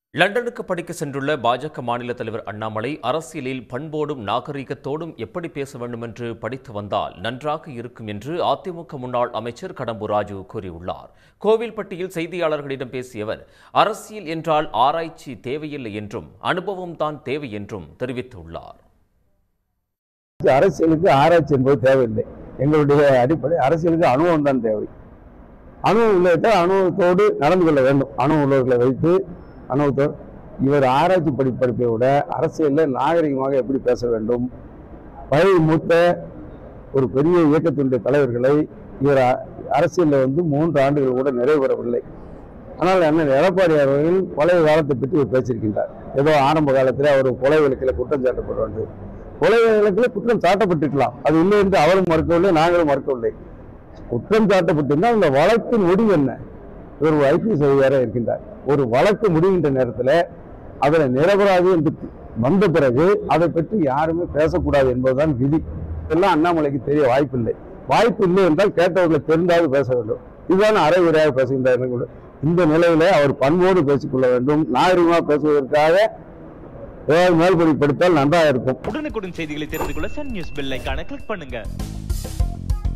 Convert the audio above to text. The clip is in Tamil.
லண்டனுக்கு படிக்க சென்றுள்ள பாஜக மாநில தலைவர் அண்ணாமலை அரசியலில் பண்போடும் நாகரிகத்தோடும் எப்படி பேச வேண்டும் என்று படித்து வந்தால் நன்றாக இருக்கும் என்று அதிமுக முன்னாள் அமைச்சர் கடம்பூர் ராஜு கூறியுள்ளார் கோவில்பட்டியில் செய்தியாளர்களிடம் பேசிய அவர் அரசியல் என்றால் ஆராய்ச்சி தேவையில்லை என்றும் அனுபவம் தான் தேவை என்றும் தெரிவித்துள்ளார் அரசியலுக்கு ஆராய்ச்சி என்பது தேவையில்லை எங்களுடைய அடிப்படை அரசியலுக்கு அனுபவம் தான் தேவை அனுபவம் இல்லாவிட்டால் அனுபவத்தோடு நடந்து கொள்ள வேண்டும் அனுபவம் உள்ளவர்களை வைத்து அனுபவத்தோடு இவர் ஆராய்ச்சி படி படிப்பை விட அரசியலில் நாகரிகமாக எப்படி பேச வேண்டும் பழைய மூத்த ஒரு பெரிய இயக்கத்தினுடைய தலைவர்களை இவர் அ- அரசியலில் வந்து மூன்று ஆண்டுகள் கூட நிறைவு பெறவில்லை ஆனால் அண்ணன் எடப்பாடி அவர்கள் பழைய காலத்தை பற்றி இவர் பேசியிருக்கின்றார் ஏதோ ஆரம்ப காலத்தில் அவர் கொலை வழக்கில் குற்றம் சாட்டப்படுவார் கொலை வழக்கில் குற்றம் சாட்டப்பட்டிருக்கலாம் அது இல்லை என்று அவரும் மறுக்கவில்லை நாங்களும் மறுக்கவில்லை குற்றம் சாட்டப்பட்டிருந்தால் அந்த வழக்கின் முடிவு என்ன இவர் ஒரு ஐபிஎஸ் அதிகாரியாக இருக்கின்றார் ஒரு வழக்கு முடிகின்ற நேரத்தில் அதில் நிரபராதி என்று வந்த பிறகு அதை பற்றி யாருமே பேசக்கூடாது என்பதுதான் விதி இதெல்லாம் அண்ணாமலைக்கு தெரிய வாய்ப்பில்லை வாய்ப்பு இல்லை என்றால் கேட்டவர்களை தெரிந்தாவது பேச வேண்டும் இதுதான் அரைகுறையாக பேசுகின்றார் இந்த நிலையில அவர் பண்போடு பேசிக்கொள்ள வேண்டும் நாகரிகமாக பேசுவதற்காக ஏதாவது மேல்படி படித்தால் நன்றாக இருக்கும் உடனுக்குடன் செய்திகளை தெரிந்து கொள்ள சன் நியூஸ் பெல் ஐகானை கிளிக் பண்ணுங்க